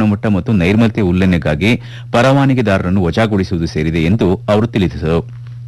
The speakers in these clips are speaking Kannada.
ಗುಣಮಟ್ಟ ಮತ್ತು ನೈರ್ಮಲ್ಯತೆ ಉಲ್ಲಂಘನೆಗಾಗಿ ಪರವಾನಗಿದಾರರನ್ನು ವಜಾಗೊಳಿಸುವುದು ಸೇರಿದೆ ಎಂದು ಅವರು ತಿಳಿಸಿದರು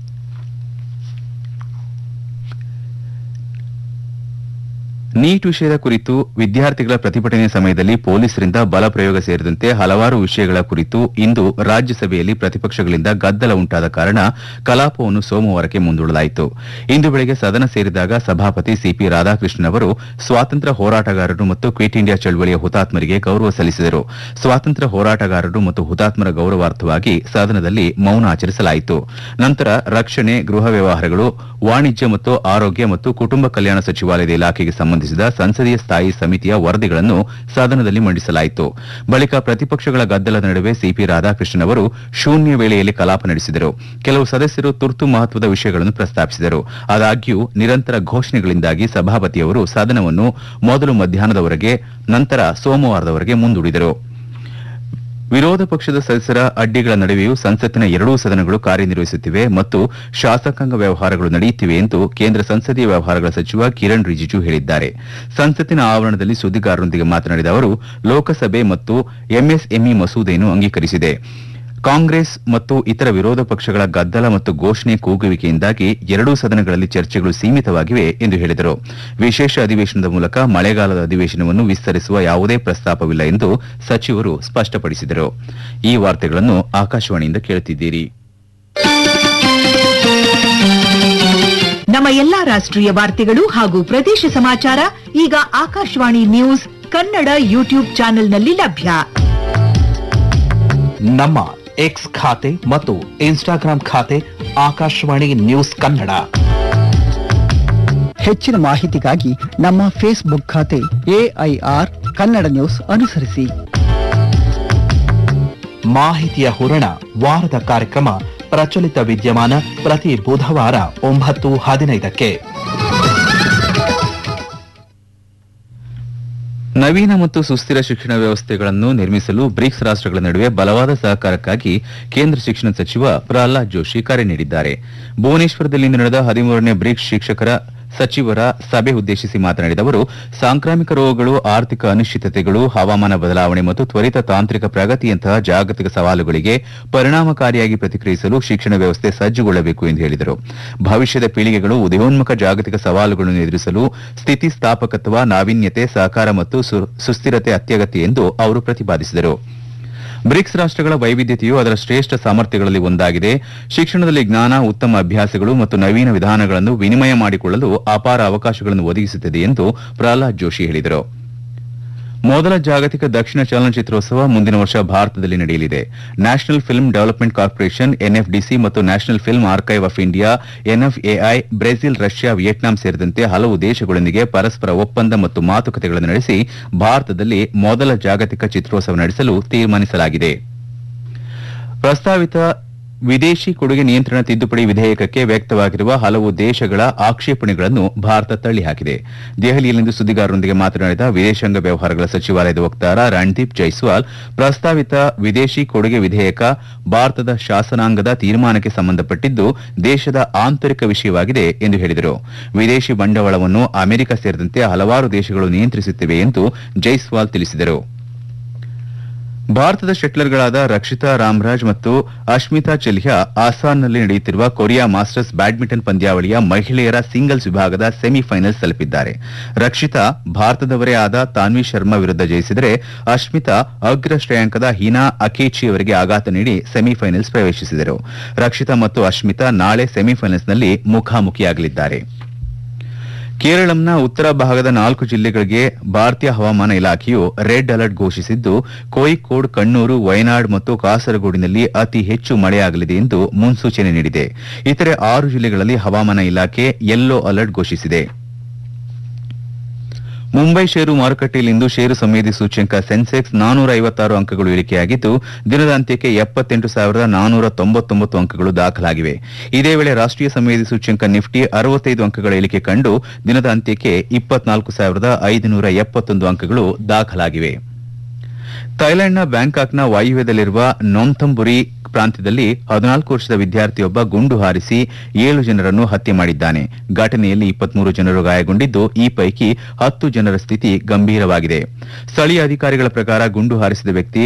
ನೀಟ್ ವಿಷಯದ ಕುರಿತು ವಿದ್ಯಾರ್ಥಿಗಳ ಪ್ರತಿಭಟನೆ ಸಮಯದಲ್ಲಿ ಪೊಲೀಸರಿಂದ ಬಲಪ್ರಯೋಗ ಸೇರಿದಂತೆ ಹಲವಾರು ವಿಷಯಗಳ ಕುರಿತು ಇಂದು ರಾಜ್ಯಸಭೆಯಲ್ಲಿ ಪ್ರತಿಪಕ್ಷಗಳಿಂದ ಗದ್ದಲ ಉಂಟಾದ ಕಾರಣ ಕಲಾಪವನ್ನು ಸೋಮವಾರಕ್ಕೆ ಮುಂದೂಡಲಾಯಿತು ಇಂದು ಬೆಳಗ್ಗೆ ಸದನ ಸೇರಿದಾಗ ಸಭಾಪತಿ ಸಿಪಿ ರಾಧಾಕೃಷ್ಣನ್ ಅವರು ಸ್ವಾತಂತ್ರ್ಯ ಹೋರಾಟಗಾರರು ಮತ್ತು ಕ್ವಿಟ್ ಇಂಡಿಯಾ ಚಳವಳಿಯ ಹುತಾತ್ಮರಿಗೆ ಗೌರವ ಸಲ್ಲಿಸಿದರು ಸ್ವಾತಂತ್ರ್ಯ ಹೋರಾಟಗಾರರು ಮತ್ತು ಹುತಾತ್ಮರ ಗೌರವಾರ್ಥವಾಗಿ ಸದನದಲ್ಲಿ ಮೌನ ಆಚರಿಸಲಾಯಿತು ನಂತರ ರಕ್ಷಣೆ ಗೃಹ ವ್ಯವಹಾರಗಳು ವಾಣಿಜ್ಯ ಮತ್ತು ಆರೋಗ್ಯ ಮತ್ತು ಕುಟುಂಬ ಕಲ್ಯಾಣ ಸಚಿವಾಲಯದ ಇಲಾಖೆಗೆ ಸಂಬಂಧಿಸಿದ ಸಂಸದೀಯ ಸ್ಥಾಯಿ ಸಮಿತಿಯ ವರದಿಗಳನ್ನು ಸದನದಲ್ಲಿ ಮಂಡಿಸಲಾಯಿತು ಬಳಿಕ ಪ್ರತಿಪಕ್ಷಗಳ ಗದ್ದಲದ ನಡುವೆ ಸಿಪಿ ರಾಧಾಕೃಷ್ಣನ್ ಅವರು ಶೂನ್ಯ ವೇಳೆಯಲ್ಲಿ ಕಲಾಪ ನಡೆಸಿದರು ಕೆಲವು ಸದಸ್ಯರು ತುರ್ತು ಮಹತ್ವದ ವಿಷಯಗಳನ್ನು ಪ್ರಸ್ತಾಪಿಸಿದರು ಆದಾಗ್ಯೂ ನಿರಂತರ ಘೋಷಣೆಗಳಿಂದಾಗಿ ಸಭಾಪತಿಯವರು ಸದನವನ್ನು ಮೊದಲು ಮಧ್ಯಾಹ್ನದವರೆಗೆ ನಂತರ ಸೋಮವಾರದವರೆಗೆ ಮುಂದೂಡಿದರು ವಿರೋಧ ಪಕ್ಷದ ಸದಸ್ಯರ ಅಡ್ಡಿಗಳ ನಡುವೆಯೂ ಸಂಸತ್ತಿನ ಎರಡೂ ಸದನಗಳು ಕಾರ್ಯನಿರ್ವಹಿಸುತ್ತಿವೆ ಮತ್ತು ಶಾಸಕಾಂಗ ವ್ಯವಹಾರಗಳು ನಡೆಯುತ್ತಿವೆ ಎಂದು ಕೇಂದ್ರ ಸಂಸದೀಯ ವ್ಯವಹಾರಗಳ ಸಚಿವ ಕಿರಣ್ ರಿಜಿಜು ಹೇಳಿದ್ದಾರೆ ಸಂಸತ್ತಿನ ಆವರಣದಲ್ಲಿ ಸುದ್ದಿಗಾರರೊಂದಿಗೆ ಮಾತನಾಡಿದ ಅವರು ಲೋಕಸಭೆ ಮತ್ತು ಎಂಎಸ್ಎಂಇ ಮಸೂದೆಯನ್ನು ಅಂಗೀಕರಿಸಿದೆ ಕಾಂಗ್ರೆಸ್ ಮತ್ತು ಇತರ ವಿರೋಧ ಪಕ್ಷಗಳ ಗದ್ದಲ ಮತ್ತು ಘೋಷಣೆ ಕೂಗುವಿಕೆಯಿಂದಾಗಿ ಎರಡೂ ಸದನಗಳಲ್ಲಿ ಚರ್ಚೆಗಳು ಸೀಮಿತವಾಗಿವೆ ಎಂದು ಹೇಳಿದರು ವಿಶೇಷ ಅಧಿವೇಶನದ ಮೂಲಕ ಮಳೆಗಾಲದ ಅಧಿವೇಶನವನ್ನು ವಿಸ್ತರಿಸುವ ಯಾವುದೇ ಪ್ರಸ್ತಾಪವಿಲ್ಲ ಎಂದು ಸಚಿವರು ಸ್ಪಷ್ಟಪಡಿಸಿದರು ಈ ವಾರ್ತೆಗಳನ್ನು ಆಕಾಶವಾಣಿಯಿಂದ ಕೇಳುತ್ತಿದ್ದೀರಿ ನಮ್ಮ ಎಲ್ಲಾ ರಾಷ್ಟ್ರೀಯ ವಾರ್ತೆಗಳು ಹಾಗೂ ಪ್ರದೇಶ ಸಮಾಚಾರ ಈಗ ಆಕಾಶವಾಣಿ ನ್ಯೂಸ್ ಕನ್ನಡ ಯೂಟ್ಯೂಬ್ ಚಾನೆಲ್ನಲ್ಲಿ ಲಭ್ಯ ನಮ್ಮ ಎಕ್ಸ್ ಖಾತೆ ಮತ್ತು ಇನ್ಸ್ಟಾಗ್ರಾಂ ಖಾತೆ ಆಕಾಶವಾಣಿ ನ್ಯೂಸ್ ಕನ್ನಡ ಹೆಚ್ಚಿನ ಮಾಹಿತಿಗಾಗಿ ನಮ್ಮ ಫೇಸ್ಬುಕ್ ಖಾತೆ ಎಐಆರ್ ಕನ್ನಡ ನ್ಯೂಸ್ ಅನುಸರಿಸಿ ಮಾಹಿತಿಯ ಹೂರಣ ವಾರದ ಕಾರ್ಯಕ್ರಮ ಪ್ರಚಲಿತ ವಿದ್ಯಮಾನ ಪ್ರತಿ ಬುಧವಾರ ಒಂಬತ್ತು ಹದಿನೈದಕ್ಕೆ ನವೀನ ಮತ್ತು ಸುಸ್ಥಿರ ಶಿಕ್ಷಣ ವ್ಯವಸ್ಥೆಗಳನ್ನು ನಿರ್ಮಿಸಲು ಬ್ರಿಕ್ಸ್ ರಾಷ್ಟ್ರಗಳ ನಡುವೆ ಬಲವಾದ ಸಹಕಾರಕ್ಕಾಗಿ ಕೇಂದ್ರ ಶಿಕ್ಷಣ ಸಚಿವ ಪ್ರಹ್ಲಾದ್ ಜೋಶಿ ಕರೆ ನೀಡಿದ್ದಾರೆ ಭುವನೇಶ್ವರದಲ್ಲಿಂದು ನಡೆದ ಹದಿಮೂರನೇ ಬ್ರಿಕ್ಸ್ ಶಿಕ್ಷಕರ ಸಚಿವರ ಸಭೆ ಉದ್ದೇಶಿಸಿ ಮಾತನಾಡಿದ ಅವರು ಸಾಂಕ್ರಾಮಿಕ ರೋಗಗಳು ಆರ್ಥಿಕ ಅನಿಶ್ಚಿತತೆಗಳು ಹವಾಮಾನ ಬದಲಾವಣೆ ಮತ್ತು ತ್ವರಿತ ತಾಂತ್ರಿಕ ಪ್ರಗತಿಯಂತಹ ಜಾಗತಿಕ ಸವಾಲುಗಳಿಗೆ ಪರಿಣಾಮಕಾರಿಯಾಗಿ ಪ್ರತಿಕ್ರಿಯಿಸಲು ಶಿಕ್ಷಣ ವ್ಯವಸ್ಥೆ ಸಜ್ಜುಗೊಳ್ಳಬೇಕು ಎಂದು ಹೇಳಿದರು ಭವಿಷ್ಯದ ಪೀಳಿಗೆಗಳು ಉದಯೋನ್ಮುಖ ಜಾಗತಿಕ ಸವಾಲುಗಳನ್ನು ಎದುರಿಸಲು ಸ್ಥಿತಿಸ್ಥಾಪಕತ್ವ ನಾವೀನ್ಯತೆ ಸಹಕಾರ ಮತ್ತು ಸು- ಸುಸ್ಥಿರತೆ ಅತ್ಯಗತ್ಯ ಎಂದು ಅವರು ಪ್ರತಿಪಾದಿಸಿದರು ಬ್ರಿಕ್ಸ್ ರಾಷ್ಟ್ರಗಳ ವೈವಿಧ್ಯತೆಯು ಅದರ ಶ್ರೇಷ್ಠ ಸಾಮರ್ಥ್ಯಗಳಲ್ಲಿ ಒಂದಾಗಿದೆ ಶಿಕ್ಷಣದಲ್ಲಿ ಜ್ಞಾನ ಉತ್ತಮ ಅಭ್ಯಾಸಗಳು ಮತ್ತು ನವೀನ ವಿಧಾನಗಳನ್ನು ವಿನಿಮಯ ಮಾಡಿಕೊಳ್ಳಲು ಅಪಾರ ಅವಕಾಶಗಳನ್ನು ಒದಗಿಸುತ್ತದೆ ಎಂದು ಪ್ರಹ್ಲಾದ್ ಜೋಶಿ ಹೇಳಿದರು ಮೊದಲ ಜಾಗತಿಕ ದಕ್ಷಿಣ ಚಲನಚಿತ್ರೋತ್ಸವ ಮುಂದಿನ ವರ್ಷ ಭಾರತದಲ್ಲಿ ನಡೆಯಲಿದೆ national film development corporation NFDC ಮತ್ತು national film archive of India NFAI Brazil Russia Vietnam ಸೇರಿದಂತೆ ಹಲವು ದೇಶಗಳೊಂದಿಗೆ ಪರಸ್ಪರ ಒಪ್ಪಂದ ಮತ್ತು ಮಾತುಕತೆಗಳನ್ನು ನಡೆಸಿ ಭಾರತದಲ್ಲಿ ಮೊದಲ ಜಾಗತಿಕ ಚಿತ್ರೋತ್ಸವ ನಡೆಸಲು ತೀರ್ಮಾನಿಸಲಾಗಿದೆ ಪ್ರಸ್ತಾವಿತ ವಿದೇಶಿ ಕೊಡುಗೆ ನಿಯಂತ್ರಣ ತಿದ್ದುಪಡಿ ವಿಧೇಯಕಕ್ಕೆ ವ್ಯಕ್ತವಾಗಿರುವ ಹಲವು ದೇಶಗಳ ಆಕ್ಷೇಪಣೆಗಳನ್ನು ಭಾರತ ತಳ್ಳಿಹಾಕಿದೆ ದೆಹಲಿಯಲ್ಲಿಂದು ಸುದ್ದಿಗಾರರೊಂದಿಗೆ ಮಾತನಾಡಿದ ವಿದೇಶಾಂಗ ವ್ಯವಹಾರಗಳ ಸಚಿವಾಲಯದ ವಕ್ತಾರ ರಣದೀಪ್ ಜೈಸ್ವಾಲ್ ಪ್ರಸ್ತಾವಿತ ವಿದೇಶಿ ಕೊಡುಗೆ ವಿಧೇಯಕ ಭಾರತದ ಶಾಸನಾಂಗದ ತೀರ್ಮಾನಕ್ಕೆ ಸಂಬಂಧಪಟ್ಟಿದ್ದು ದೇಶದ ಆಂತರಿಕ ವಿಷಯವಾಗಿದೆ ಎಂದು ಹೇಳಿದರು ವಿದೇಶಿ ಬಂಡವಾಳವನ್ನು ಅಮೆರಿಕ ಸೇರಿದಂತೆ ಹಲವಾರು ದೇಶಗಳು ನಿಯಂತ್ರಿಸುತ್ತಿವೆ ಎಂದು ಜೈಸ್ವಾಲ್ ತಿಳಿಸಿದರು ಭಾರತದ ಶಟ್ಲರ್ಗಳಾದ ರಕ್ಷಿತಾ ರಾಮ್ರಾಜ್ ಮತ್ತು ಅಶ್ಮಿತಾ ಚೆಲಿಹಾ ಆಸಾನ್ನಲ್ಲಿ ನಡೆಯುತ್ತಿರುವ ಕೊರಿಯಾ ಮಾಸ್ಟರ್ಸ್ ಬ್ಯಾಡ್ಮಿಂಟನ್ ಪಂದ್ಯಾವಳಿಯ ಮಹಿಳೆಯರ ಸಿಂಗಲ್ಸ್ ವಿಭಾಗದ ಸೆಮಿಫೈನಲ್ಸ್ ತಲುಪಿದ್ದಾರೆ ರಕ್ಷಿತಾ ಭಾರತದವರೇ ಆದ ತಾನ್ವಿ ಶರ್ಮಾ ವಿರುದ್ಧ ಜಯಿಸಿದರೆ ಅಶ್ಮಿತಾ ಅಗ್ರ ಶ್ರೇಯಾಂಕದ ಹೀನಾ ಅಕೇಚಿ ಅವರಿಗೆ ಆಘಾತ ನೀಡಿ ಸೆಮಿಫೈನಲ್ಸ್ ಪ್ರವೇಶಿಸಿದರು ರಕ್ಷಿತಾ ಮತ್ತು ಅಶ್ಮಿತಾ ನಾಳೆ ಸೆಮಿಫೈನಲ್ಸ್ನಲ್ಲಿ ಮುಖಾಮುಖಿಯಾಗಲಿದ್ದಾರೆ ಕೇರಳಂನ ಉತ್ತರ ಭಾಗದ ನಾಲ್ಕು ಜಿಲ್ಲೆಗಳಿಗೆ ಭಾರತೀಯ ಹವಾಮಾನ ಇಲಾಖೆಯು ರೆಡ್ ಅಲರ್ಟ್ ಘೋಷಿಸಿದ್ದು ಕೋಯಿಕೋಡ್ ಕಣ್ಣೂರು ವಯನಾಡ್ ಮತ್ತು ಕಾಸರಗೋಡಿನಲ್ಲಿ ಅತಿ ಹೆಚ್ಚು ಮಳೆಯಾಗಲಿದೆ ಎಂದು ಮುನ್ಸೂಚನೆ ನೀಡಿದೆ ಇತರೆ ಆರು ಜಿಲ್ಲೆಗಳಲ್ಲಿ ಹವಾಮಾನ ಇಲಾಖೆ ಯೆಲ್ಲೋ ಅಲರ್ಟ್ ಘೋಷಿಸಿದೆ ಮುಂಬೈ ಷೇರು ಮಾರುಕಟ್ಟೆಯಲ್ಲಿಂದು ಷೇರು ಸಂವೇದಿ ಸೂಚ್ಯಂಕ ಸೆನ್ಸೆಕ್ಸ್ ನಾನೂರ ಐವತ್ತಾರು ಅಂಕಗಳು ಇಳಿಕೆಯಾಗಿದ್ದು ದಿನದ ಅಂತ್ಯಕ್ಕೆ ಎಪ್ಪತ್ತೆಂಟು ಸಾವಿರದ ನಾನೂರ ತೊಂಬತ್ತೊಂಬತ್ತು ಅಂಕಗಳು ದಾಖಲಾಗಿವೆ ಇದೇ ವೇಳೆ ರಾಷ್ಟೀಯ ಸಂವೇದಿ ಸೂಚ್ಯಂಕ ನಿಫ್ಟಿ ಅರವತ್ತೈದು ಅಂಕಗಳ ಇಳಿಕೆ ಕಂಡು ದಿನದ ಅಂತ್ಯಕ್ಕೆ ಇಪ್ಪತ್ನಾಲ್ಕು ಸಾವಿರದ ಐದುನೂರ ಎಪ್ಪತ್ತೊಂದು ಅಂಕಗಳು ದಾಖಲಾಗಿವೆ ಥೈಲ್ಯಾಂಡ್ನ ಬ್ಯಾಂಕಾಕ್ನ ವಾಯುವ್ಯದಲ್ಲಿರುವ ನೊಂಥಂಬುರಿ ಪ್ರಾಂತ್ಯದಲ್ಲಿ ಹದಿನಾಲ್ಕು ವರ್ಷದ ವಿದ್ಯಾರ್ಥಿಯೊಬ್ಬ ಗುಂಡು ಹಾರಿಸಿ ಏಳು ಜನರನ್ನು ಹತ್ಯೆ ಮಾಡಿದ್ದಾನೆ ಘಟನೆಯಲ್ಲಿ ಇಪ್ಪತ್ಮೂರು ಜನರು ಗಾಯಗೊಂಡಿದ್ದು ಈ ಪೈಕಿ ಹತ್ತು ಜನರ ಸ್ಥಿತಿ ಗಂಭೀರವಾಗಿದೆ ಸ್ಥಳೀಯ ಅಧಿಕಾರಿಗಳ ಪ್ರಕಾರ ಗುಂಡು ಹಾರಿಸಿದ ವ್ಯಕ್ತಿ